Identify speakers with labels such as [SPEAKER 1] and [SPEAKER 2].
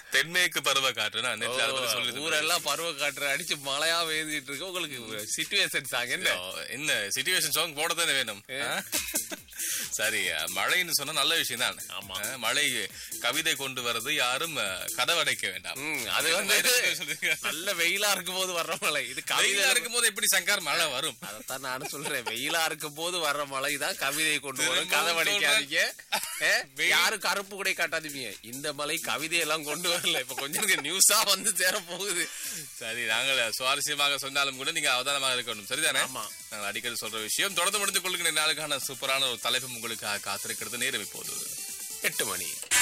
[SPEAKER 1] தென்மேற்கு பருவ காற்றுனா நேற்று அதை பத்தி சொல்லிட்டு
[SPEAKER 2] ஊரெல்லாம் பருவ காற்று அடிச்சு மழையா வேந்திட்டு இருக்கு உங்களுக்கு சிச்சுவேஷன் சாங் என்ன
[SPEAKER 1] ஓ, என்ன சிச்சுவேஷன் சாங் போட தானே வேணும் ஆ? சரி மழைன்னு சொன்னா நல்ல விஷயம் தான்
[SPEAKER 2] ஆமா.
[SPEAKER 1] மழை கவிதை கொண்டு வர்றது யாரும் அஹ், கதவடைக்க வேண்டாம்
[SPEAKER 2] ம், அது வந்து நல்ல வெயிலா இருக்கும் போது வர்ற மழை இது கவிதை
[SPEAKER 1] வெயிலா இருக்கும் போது எப்படி சங்கர் மழை வரும்
[SPEAKER 2] அதைத்தான் நானும் சொல்றேன் வெயிலா இருக்கும் போது வர்ற மழை தான் கவிதையை கொண்டு வரும்
[SPEAKER 1] திரும்பவும்
[SPEAKER 2] கதை படிக்காதீங்க ஏ,
[SPEAKER 1] வெயில்.
[SPEAKER 2] யாரும் கருப்பு கூட காட்டாதீங்க இந்த மலை கவிதையெல்லாம் கொண்டு வரல இப்ப கொஞ்சம் நியூஸா வந்து சேர போகுது
[SPEAKER 1] சரி நாங்கள் சுவாரஸ்யமாக சொன்னாலும் கூட நீங்க அவதானமாக இருக்கணும் சரிதானே
[SPEAKER 2] ஆமா.
[SPEAKER 1] நாங்கள் அடிக்கடி சொல்ற விஷயம் தொடர்ந்து முடித்துக் கொள்கிற நாளுக்கான சூப்பரான ஒரு தலைப்பு உங்களுக்காக காத்திருக்கிறது நேரம் இப்போது
[SPEAKER 2] எட்டு மணி